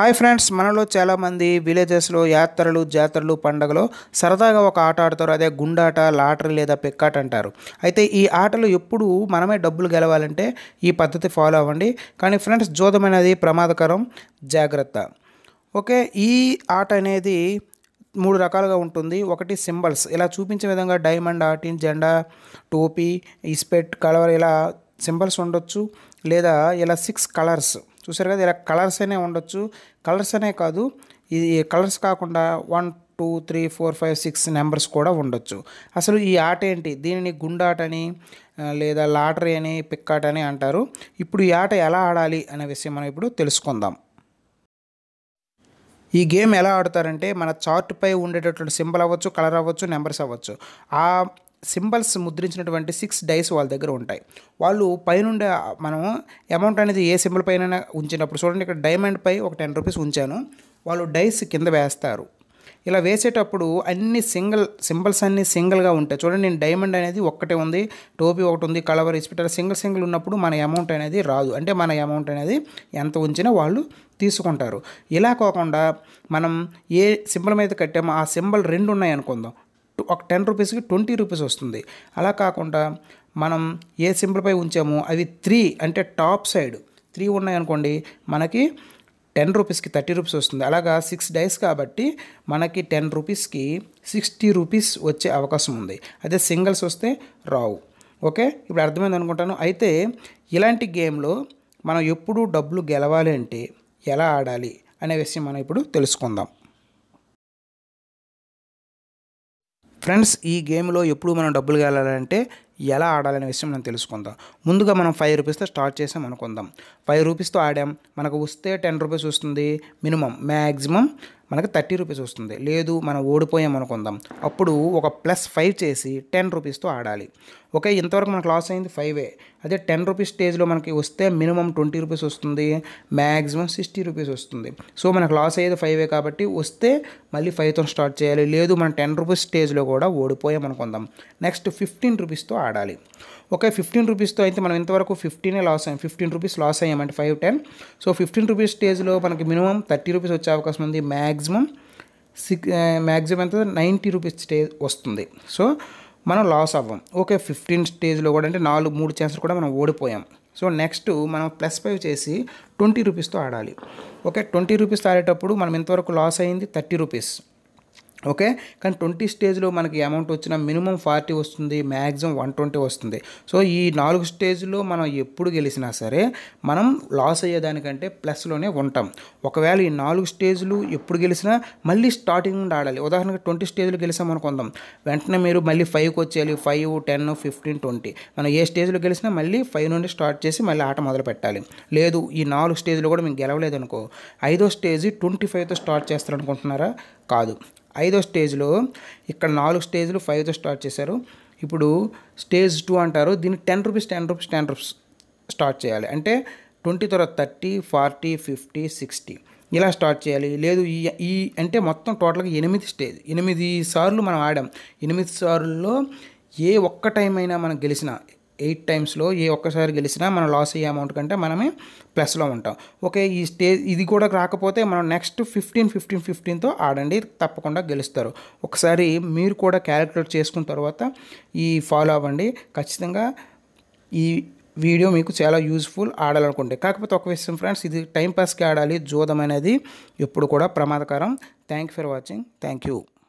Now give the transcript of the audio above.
hi friends మనలో చాలామంది విలేజెస్లో యాత్రలు జాతరలు పండగలో సరదాగా ఒక ఆట ఆడతారు అదే గుండాట లాటరీ లేదా పెక్కాట అంటారు అయితే ఈ ఆటలు ఎప్పుడు మనమే డబ్బులు గెలవాలంటే ఈ పద్ధతి ఫాలో అవ్వండి కానీ ఫ్రెండ్స్ జోదం అనేది ప్రమాదకరం జాగ్రత్త ఓకే ఈ ఆట అనేది మూడు రకాలుగా ఉంటుంది ఒకటి సింబల్స్ ఇలా చూపించే విధంగా డైమండ్ ఆటిన్ జెండా టోపీ ఇస్పెట్ కలర్ ఇలా సింబల్స్ ఉండొచ్చు లేదా ఇలా సిక్స్ కలర్స్ చూసారు కదా ఇలా కలర్స్ అనే ఉండొచ్చు కలర్స్ అనే కాదు ఇది కలర్స్ కాకుండా one two three four five six numbers కూడా ఉండొచ్చు అసలు ఈ ఆట ఏంటి దీనిని గుండాట అని ఆ, లేదా లాటరీ అని పిక్కాట అని అంటారు ఇప్పుడు ఈ ఆట ఎలా ఆడాలి అనే విషయం మనం ఇప్పుడు తెలుసుకుందాం ఈ గేమ్ ఎలా ఆడతారంటే మన చార్ట్పై ఉండేటటువంటి సింబల్ అవ్వచ్చు కలర్ అవ్వచ్చు నెంబర్స్ అవ్వచ్చు ఆ సింబల్స్ ముద్రించినటువంటి సిక్స్ డైస్ వాళ్ళ దగ్గర ఉంటాయి వాళ్ళు పైనుండే మనం అమౌంట్ అనేది ఏ సింబల్ పైన ఉంచినప్పుడు చూడండి ఇక్కడ డైమండ్ పై ఒక టెన్ రూపీస్ ఉంచాను వాళ్ళు డైస్ కింద వేస్తారు ఇలా వేసేటప్పుడు అన్ని సింగిల్ సింబల్స్ అన్ని సింగిల్గా ఉంటాయి చూడండి నేను డైమండ్ అనేది ఒక్కటే ఉంది టోపీ ఒకటి ఉంది కలవర్ ఇస్పెటర్ సింగిల్ సింగిల్ ఉన్నప్పుడు మన అమౌంట్ అనేది రాదు అంటే మన అమౌంట్ అనేది ఎంత ఉంచినా వాళ్ళు తీసుకుంటారు ఇలా కాకుండా మనం ఏ సింబల్ మీద కట్టామో ఆ సింబల్ రెండు ఉన్నాయి అనుకుందాం టు- ఒక టెన్ రూపీస్కి ట్వంటీ రూపీస్ వస్తుంది అలా కాకుండా మనం ఏ సింబల్పై ఉంచామో అవి త్రీ అంటే టాప్ సైడ్ త్రీ ఉన్నాయనుకోండి మనకి టెన్ రూపీస్కి థర్టీ రూపీస్ వస్తుంది అలాగా సిక్స్ డేస్ కాబట్టి మనకి టెన్ రూపీస్కి సిక్స్టీ రూపీస్ వచ్చే అవకాశం ఉంది అదే సింగిల్స్ వస్తే రావు ఓకే ఇప్పుడు అర్థమైంది అనుకుంటాను అయితే ఇలాంటి గేమ్లో మనం ఎప్పుడు డబ్బులు గెలవాలి అంటే ఎలా ఆడాలి అనే విషయం మనం ఇప్పుడు తెలుసుకుందాం ఫ్రెండ్స్ ఈ గేమ్లో ఎప్పుడు మనం డబ్బులు గెలాలంటే ఎలా ఆడాలనే విషయం మనం తెలుసుకుందాం ముందుగా మనం ఫైవ్ రూపీస్తో స్టార్ట్ చేసాం అనుకుందాం ఫైవ్ రూపీస్తో ఆడాం మనకు వస్తే టెన్ రూపీస్ వస్తుంది మినిమం మ్యాక్సిమం మనకు థర్టీ రూపీస్ వస్తుంది లేదు మనం ఓడిపోయాం అనుకుందాం అప్పుడు ఒక ప్లస్ ఫైవ్ చేసి టెన్ రూపీస్తో ఆడాలి ఓకే ఇంతవరకు మనకు లాస్ అయింది ఫైవే అదే టెన్ రూపీస్ స్టేజ్లో మనకి వస్తే మినిమం ట్వంటీ రూపీస్ వస్తుంది మ్యాక్సిమం సిక్స్టీ రూపీస్ వస్తుంది సో మనకు లాస్ అయ్యేది ఫైవే కాబట్టి వస్తే మళ్ళీ ఫైవ్తో స్టార్ట్ చేయాలి లేదు మనం టెన్ రూపీస్ స్టేజ్లో కూడా ఓడిపోయాం అనుకుందాం నెక్స్ట్ ఫిఫ్టీన్ రూపీస్తో ఆడాలి ఓకే ఫిఫ్టీన్ రూపీస్తో అయితే మనం ఇంతవరకు ఫిఫ్టీనే లాస్ అయ్యాం ఫిఫ్టీన్ రూపీస్ లాస్ అయ్యామంటే five ten so fifteen rupees స్టేజ్లో మనకి మినిమం థర్టీ రూపీస్ వచ్చే అవకాశం ఉంది మ్యాక్సిమం సిక్ మ్యాక్సిమం ఎంత నైంటీ రూపీస్ స్టేజ్ వస్తుంది సో మనం లాస్ అవ్వం ఓకే ఫిఫ్టీన్ స్టేజ్లో కూడా అంటే నాలుగు మూడు ఛాన్సులు కూడా మనం ఓడిపోయాం సో నెక్స్ట్ మనం ప్లస్ ఫైవ్ చేసి ట్వంటీ రూపీస్తో ఆడాలి ఓకే ట్వంటీ రూపీస్తో ఆడేటప్పుడు మనం ఇంతవరకు లాస్ అయింది థర్టీ రూపీస్ ఓకే కానీ ట్వంటీ స్టేజ్లో మనకి అమౌంట్ వచ్చిన మినిమం ఫార్టీ వస్తుంది మ్యాక్సిమం వన్ ట్వంటీ వస్తుంది సో ఈ నాలుగు స్టేజ్లో మనం ఎప్పుడు గెలిచినా సరే మనం లాస్ అయ్యేదానికంటే ప్లస్లోనే ఉంటాం ఒకవేళ ఈ నాలుగు స్టేజ్లు ఎప్పుడు గెలిచినా మళ్ళీ స్టార్టింగ్ నుండి ఆడాలి ఉదాహరణకు ట్వంటీ స్టేజ్లో గెలిచాం అనుకుందాం వెంటనే మీరు మళ్ళీ ఫైవ్కి వచ్చేయాలి ఫైవ్ టెన్ ఫిఫ్టీన్ ట్వంటీ మనం ఏ స్టేజ్లో గెలిచినా మళ్ళీ ఫైవ్ నుండి స్టార్ట్ చేసి మళ్ళీ ఆట మొదలు పెట్టాలి లేదు ఈ నాలుగు స్టేజ్లో కూడా మీకు గెలవలేదు అనుకో ఐదో స్టేజ్ ట్వంటీ ఫైవ్తో స్టార్ట్ చేస్తారనుకుంటున్నారా కాదు ఐదో స్టేజ్లో ఇక్కడ నాలుగు స్టేజ్లు ఫైవ్తో స్టార్ట్ చేశారు ఇప్పుడు స్టేజ్ టూ అంటారు దీన్ని ten rupees ten rupees ten rupees start చేయాలి అంటే ట్వంటీ తర్వాత థర్టీ ఫార్టీ ఫిఫ్టీ సిక్స్టీ ఇలా స్టార్ట్ చేయాలి లేదు ఈ ఈ అంటే మొత్తం టోటల్గా ఎనిమిది స్టేజ్ ఎనిమిది సార్లు మనం ఆడాం ఎనిమిది సార్లు ఏ ఒక్క టైం అయినా మనం గెలిచిన ఎయిట్ టైమ్స్లో ఏ ఒక్కసారి గెలిచినా మనం లాస్ అయ్యే అమౌంట్ కంటే మనమే ప్లస్లో ఉంటాం ఓకే ఈ స్టేజ్ ఇది కూడా రాకపోతే మనం నెక్స్ట్ ఫిఫ్టీన్ ఫిఫ్టీన్ ఫిఫ్టీన్తో ఆడండి తప్పకుండా గెలుస్తారు ఒకసారి మీరు కూడా క్యాలిక్యులేట్ చేసుకున్న తర్వాత ఈ ఫాలో అవ్వండి ఖచ్చితంగా ఈ వీడియో మీకు చాలా యూజ్ఫుల్ ఆడాలనుకుంటే కాకపోతే ఒక విషయం ఫ్రెండ్స్ ఇది టైంపాస్కి ఆడాలి జోదం అనేది ఎప్పుడు కూడా ప్రమాదకరం thank for watching thank you